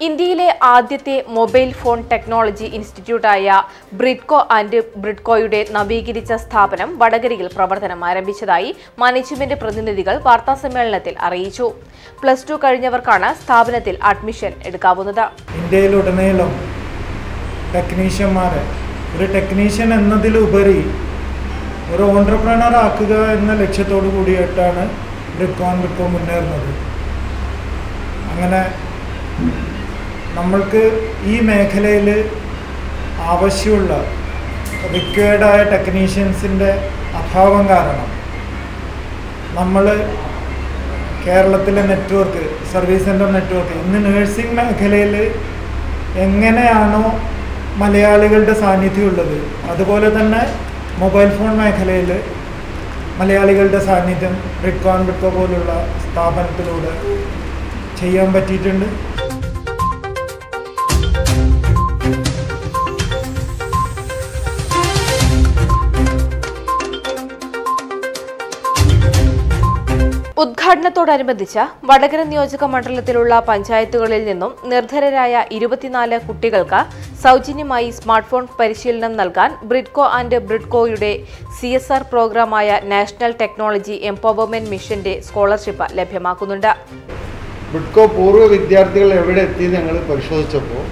ഇന്ത്യയിലെ ആദ്യത്തെ mobile phone technology ഇൻസ്റ്റിറ്റ്യൂട്ടായ ബ്രിഡ്കോ ആൻഡ് ബ്രിഡ്കോയുടെ നവീകരിച്ച സ്ഥാപനം വടകരയിൽ പ്രവർത്തനം ആരംഭിച്ചതായി മാനേജ്മെന്റ് പ്രതിനിധികൾ വാർത്താസമ്മേളനത്തിൽ അറിയിച്ചു പ്ലസ് ടു കഴിഞ്ഞവർക്കാണ് സ്ഥാപനത്തിൽ അഡ്മിഷൻ എടുക്കാവുന്നത് ഇന്ത്യയിലുടനീളം ടെക്നീഷ്യന്മാരെ ഒരു ടെക്നീഷ്യൻ എന്നതിലുപരി ഒരു ഓൺടർപ്രണർ ആക്കുക എന്ന ലക്ഷ്യത്തോടു കൂടിയിട്ടാണ് ബ്രിക്കോൺ ബ്രിക്കോ മുന്നേറുന്നത് അങ്ങനെ നമ്മൾക്ക് ഈ മേഖലയിൽ ആവശ്യമുള്ള റിക്വയർഡായ ടെക്നീഷ്യൻസിൻ്റെ അഭാവം കാരണം നമ്മൾ കേരളത്തിലെ നെറ്റ്വർക്ക് സർവീസ് സെൻറ്റർ നെറ്റ്വർക്ക് ഇന്ന് നഴ്സിംഗ് മേഖലയിൽ എങ്ങനെയാണോ മലയാളികളുടെ സാന്നിധ്യം ഉള്ളത് അതുപോലെ തന്നെ മൊബൈൽ ഫോൺ മേഖലയിൽ മലയാളികളുടെ സാന്നിധ്യം റിക്കോൺ റിക്കോ പോലുള്ള സ്ഥാപനത്തിലൂടെ ചെയ്യാൻ പറ്റിയിട്ടുണ്ട് ഉദ്ഘാടനത്തോടനുബന്ധിച്ച് വടകര നിയോജക മണ്ഡലത്തിലുള്ള പഞ്ചായത്തുകളിൽ നിന്നും നിർധരരായ ഇരുപത്തിനാല് കുട്ടികൾക്ക് സൗജന്യമായി സ്മാർട്ട് ഫോൺ പരിശീലനം നൽകാൻ ബ്രിഡ്കോ ആൻഡ് ബ്രിഡ്കോയുടെ സി എസ് ആർ പ്രോഗ്രാമായ നാഷണൽ ടെക്നോളജി എംപവർമെന്റ് മിഷന്റെ സ്കോളർഷിപ്പ് ലഭ്യമാക്കുന്നുണ്ട് ബിഡ്കോ പൂർവ്വ വിദ്യാർത്ഥികൾ എവിടെ എത്തി ഞങ്ങൾ പരിശോധിച്ചപ്പോൾ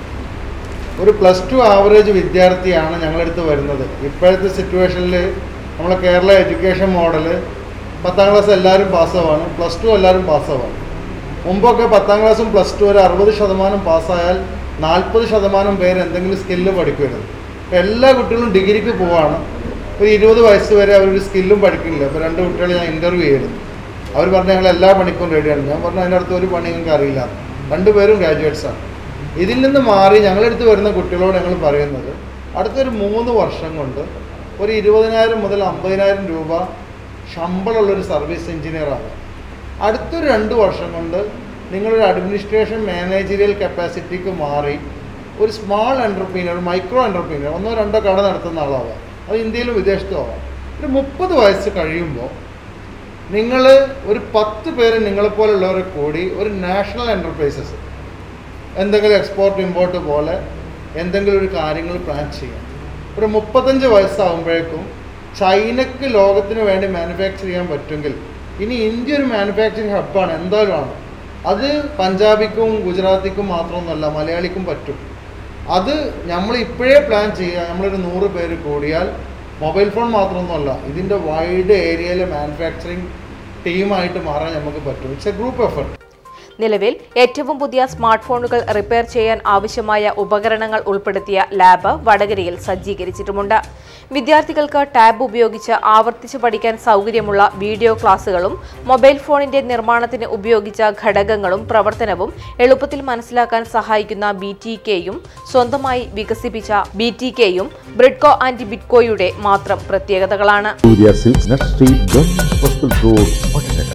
ഒരു പ്ലസ് ടു ആവറേജ് വിദ്യാർത്ഥിയാണ് ഞങ്ങളടുത്ത് വരുന്നത് ഇപ്പോഴത്തെ സിറ്റുവേഷനിൽ നമ്മളെ കേരള എഡ്യൂക്കേഷൻ മോഡൽ പത്താം ക്ലാസ് എല്ലാവരും പാസ്സാവാണ് പ്ലസ് ടു എല്ലാവരും പാസ്സാവാണ് മുമ്പൊക്കെ പത്താം ക്ലാസ്സും പ്ലസ് ടു ഒരു അറുപത് ശതമാനം പാസ്സായാൽ നാൽപ്പത് ശതമാനം പേര് എന്തെങ്കിലും സ്കില്ല് പഠിക്കുമായിരുന്നു ഇപ്പോൾ എല്ലാ കുട്ടികളും ഡിഗ്രിക്ക് പോവാണ് ഒരു ഇരുപത് വയസ്സ് വരെ അവരൊരു സ്കില്ലും പഠിക്കുന്നില്ല ഇപ്പോൾ രണ്ട് കുട്ടികളെ ഞാൻ ഇൻ്റർവ്യൂ ചെയ്തിരുന്നു അവർ പറഞ്ഞു ഞങ്ങൾ എല്ലാ പണിക്കും റെഡിയാണ് ഞാൻ പറഞ്ഞു അതിൻ്റെ അടുത്ത് ഒരു പണി നിങ്ങൾക്ക് അറിയില്ല രണ്ടുപേരും ഗ്രാജുവേറ്റ്സാണ് ഇതിൽ നിന്ന് മാറി ഞങ്ങളടുത്ത് വരുന്ന കുട്ടികളോട് ഞങ്ങൾ പറയുന്നത് അടുത്തൊരു മൂന്ന് വർഷം കൊണ്ട് ഒരു ഇരുപതിനായിരം മുതൽ അമ്പതിനായിരം രൂപ ശമ്പളമുള്ളൊരു സർവീസ് എഞ്ചിനീയർ ആകും അടുത്തൊരു രണ്ട് വർഷം കൊണ്ട് നിങ്ങളൊരു അഡ്മിനിസ്ട്രേഷൻ മാനേജറിയൽ കപ്പാസിറ്റിക്ക് മാറി ഒരു സ്മാൾ എൻ്റർപ്രീനിയർ മൈക്രോ എൻ്റർപ്രീനിയർ ഒന്നോ രണ്ടോ കട നടത്തുന്ന ആളാവാം അത് ഇന്ത്യയിലും വിദേശത്തും ആവാം ഒരു മുപ്പത് വയസ്സ് കഴിയുമ്പോൾ നിങ്ങൾ ഒരു പത്ത് പേര് നിങ്ങളെപ്പോലുള്ളവരെ കൂടി ഒരു നാഷണൽ എൻ്റർപ്രൈസസ് എന്തെങ്കിലും എക്സ്പോർട്ട് ഇമ്പോർട്ട് പോലെ എന്തെങ്കിലും ഒരു കാര്യങ്ങൾ പ്ലാൻ ചെയ്യാം ഒരു മുപ്പത്തഞ്ച് വയസ്സാകുമ്പോഴേക്കും ചൈനക്ക് ലോകത്തിന് വേണ്ടി മാനുഫാക്ചർ ചെയ്യാൻ പറ്റുമെങ്കിൽ ഇനി ഇന്ത്യ ഒരു മാനുഫാക്ചറിങ് ഹബ്ബാണ് എന്തായാലും ആണ് അത് പഞ്ചാബിക്കും ഗുജറാത്തിക്കും മാത്രമൊന്നുമല്ല മലയാളിക്കും പറ്റും അത് നമ്മൾ ഇപ്പോഴേ പ്ലാൻ ചെയ്യുക നമ്മളൊരു നൂറ് പേര് കൂടിയാൽ മൊബൈൽ ഫോൺ മാത്രമൊന്നുമല്ല ഇതിൻ്റെ വൈഡ് ഏരിയയിലെ മാനുഫാക്ചറിങ് ടീമായിട്ട് മാറാൻ നമുക്ക് പറ്റും ഇറ്റ്സ് എ ഗ്രൂപ്പ് എഫർട്ട് നിലവിൽ ഏറ്റവും പുതിയ സ്മാർട്ട് ഫോണുകൾ റിപ്പയർ ചെയ്യാൻ ആവശ്യമായ ഉപകരണങ്ങൾ ഉൾപ്പെടുത്തിയ ലാബ് വടകരയിൽ സജ്ജീകരിച്ചിട്ടുമുണ്ട് വിദ്യാർത്ഥികൾക്ക് ടാബ് ഉപയോഗിച്ച് ആവർത്തിച്ച് പഠിക്കാൻ സൗകര്യമുള്ള വീഡിയോ ക്ലാസുകളും മൊബൈൽ ഫോണിന്റെ നിർമ്മാണത്തിന് ഉപയോഗിച്ച ഘടകങ്ങളും പ്രവർത്തനവും എളുപ്പത്തിൽ മനസ്സിലാക്കാൻ സഹായിക്കുന്ന ബി ടി കെയും സ്വന്തമായി വികസിപ്പിച്ച ബി ടി കെയും ബ്രിഡ്കോ ആൻഡ് ബിറ്റ്കോയുടെ മാത്രം പ്രത്യേകതകളാണ് Surya silks nursery government hospital road Vadakara